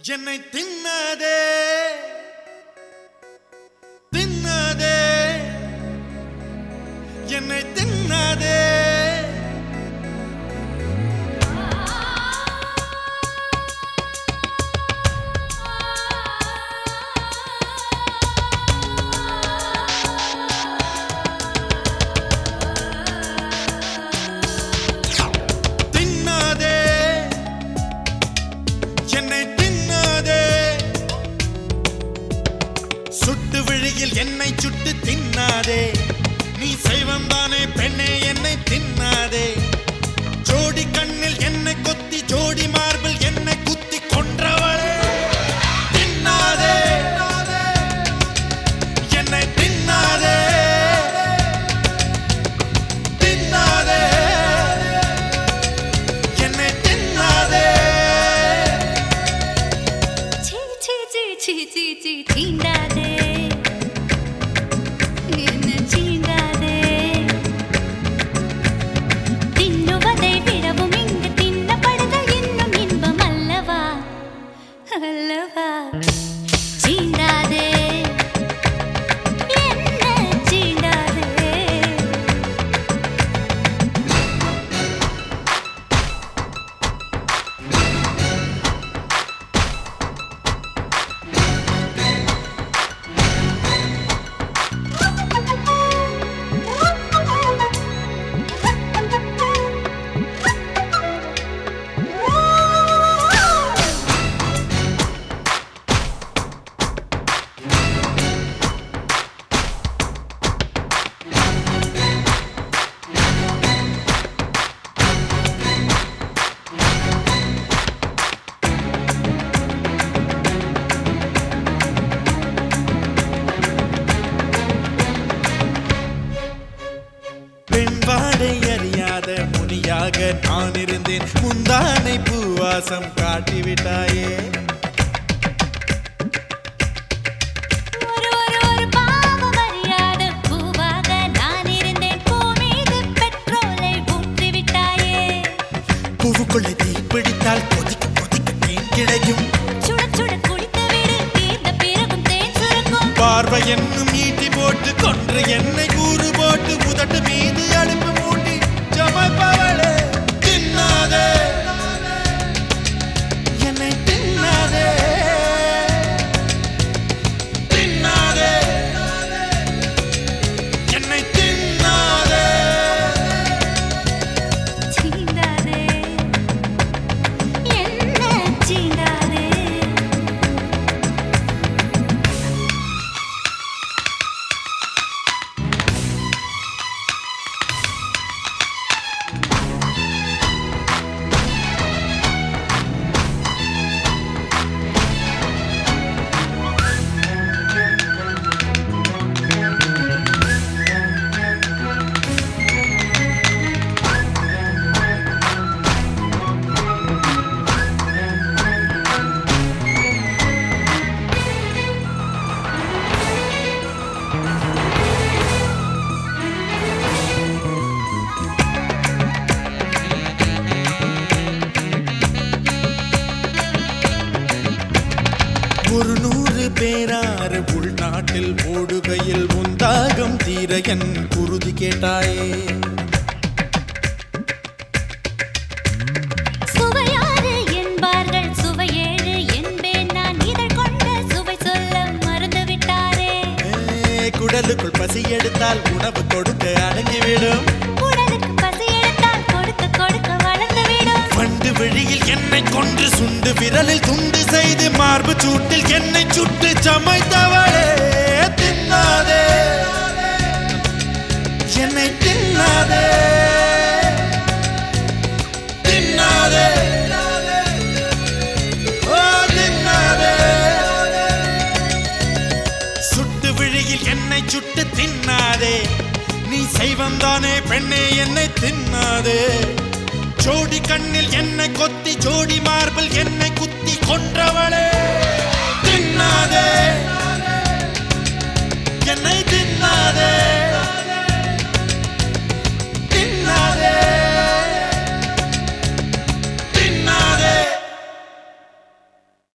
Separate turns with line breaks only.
என்னை தின்னதே தின்னதே என்னை தின்னதே தின்னதே என்னை தின்னதே சுட்டு விழியில் என்னை சுட்டு தின்னாதே நீ செய்வம் தானே பெண்ணே என்னை தின்னாதே ஜோடி கண்ணில் என்னை கொத்தி ஜோடி மார்பில் என்னை குத்தி கொன்றவளே தின்னாதே என்னை தின்னாதே தின்னாதே என்னை தின்னாதே
சி சி சி சி சி சி தீண்டாதே என்ன சீண்டாதே தின்னுவதை விடவும் இங்கு தின்னப்படுதல் இன்னும் இன்பம் அல்லவா அல்லவா சீண்டாதே என்ன சீண்டாதே
பெண் வாடை அறியாத முனியாக நான் இருந்தேன் முந்தானை பூவாசம் காட்டிவிட்டாயே
ஒரு ஒரு ஒரு பாவம் அறியாத பூவாக நான் இருந்தேன் பூ மீது பெட்ரோலை ஊற்றி விட்டாயே
பூவுக்குள்ளே தீ பிடித்தால் கொதிக்க கொதிக்க தேன் கிடைக்கும்
சுட சுட குடித்து விடு தீர்ந்த பிறகும் தேன் சுருக்கும்
பார்வை என்னும் ஈட்டி போட்டு கொன்று என்னை கூறு போட்டு உதட்டு மீது அடுப்பு மூட்டி சமைப்பவளே தின்னாதே என்னை தின்னாதே தின்னாதே என்னை தின்னாதே
சீண்டாதே என்ன சீண்டாதே
ஒரு நூறு பேராறு உள்நாட்டில் ஓடுகையில் முந்தாகம் தீர என் குருதி கேட்டாயே
சுவையாறு என்பார்கள் சுவையேழு என்பேன் நான் இதழ் கொண்ட சுவை சொல்ல மறந்து விட்டாரே
ஏ, குடலுக்குள் பசி எடுத்தால் உணவு கொடுக்க அடங்கிவிடும்
உடலுக்கு பசி எடுத்தால் கொடுக்க கொடுக்க வளர்ந்து விடும்
வண்டு விழியில் என்னை கொன்று சுண்டு விரலில் துண்டு செய்து மார்பு சூட்டில் என்னை சுட்டு சமைத்தவளே தின்னாதே என்னை தின்னாதே தின்னாதே ஓ தின்னாதே சுட்டு விழியில் என்னை சுட்டு தின்னாதே நீ செய்வம் தானே பெண்ணே என்னை தின்னாதே ஜோடி கண்ணில் என்னை கொத்தி ஜோடி மார்பில் என்னை குத்தி கொன்றவளே